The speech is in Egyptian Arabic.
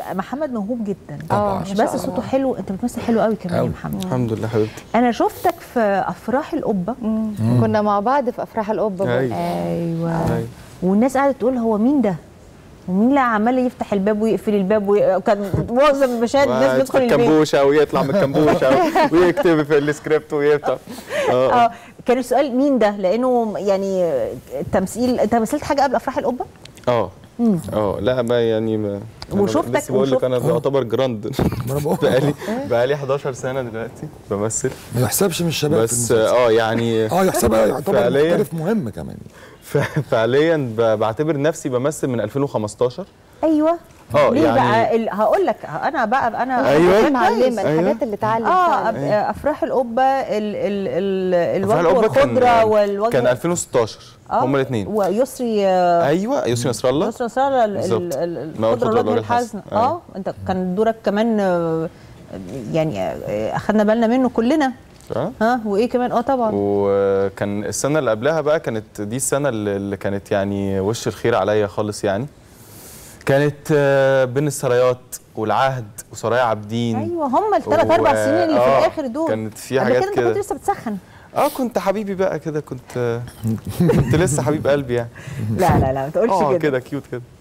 محمد موهوب جدا طبعاً. مش ما شاء بس صوته الله. حلو انت بتمثل حلو قوي كمان يا أوي. محمد الحمد لله حبيبتي انا شفتك في افراح القبه كنا مع بعض في افراح القبه برضه. أيوة. ايوه أيوة. والناس قاعده تقول هو مين ده ومين اللي عمال يفتح الباب ويقفل الباب وي... كان معظم المشاهد الناس بتدخل البيت الكمبوشه ويطلع من الكمبوشه ويكتب في السكريبت ويفتح اه اه كان السؤال مين ده لانه يعني التمثيل انت مثلت حاجه قبل افراح القبه اه اه لا ما يعني ما أنا وشفتك- لسه بقول لك انا وشفت- بعتبر جراند ما انا بقول بقالي بقالي 11 سنه دلوقتي بمثل ما يحسبش من الشباب في بس المسلسل. اه يعني اه يحسبها يعتبر فعلياً. محترف مهم كمان ف- فعليا ب- بعتبر نفسي بمثل من 2015 ايوه اه ليه يعني بقى ال... هقول لك انا بقى انا أيوة. كويس. معلمه أيوة. الحاجات اللي اتعلم اه فعلاً. أب- افراح القبه ال ال ال أفراح الوجه القبة كان- والخضره والوجه كان 2016 آه، هما الاثنين ويسري آه، ايوه يوسف نصر الله يسري نصر الله ال- بالظبط. ال- ال- ما هو الخضره الخضرة والوجه والوجه الحزن الحزن. اه انت كان دورك كمان آه، يعني آه، اخدنا بالنا منه كلنا اه ها وايه كمان اه طبعا وكان السنه اللي قبلها بقى كانت دي السنه اللي اللي كانت يعني وش الخير عليا خالص يعني كانت آه، بين السرايات والعهد وسرايا عابدين ايوه هم الثلاث و- اربع سنين اللي في آه، الاخر دول كانت في قبل حاجات كده انت كنت كده لسه بتسخن اه كنت حبيبي بقى كده كنت كنت لسه حبيب قلبي يعني لا لا لا ما تقولش اه كده كده كيوت كده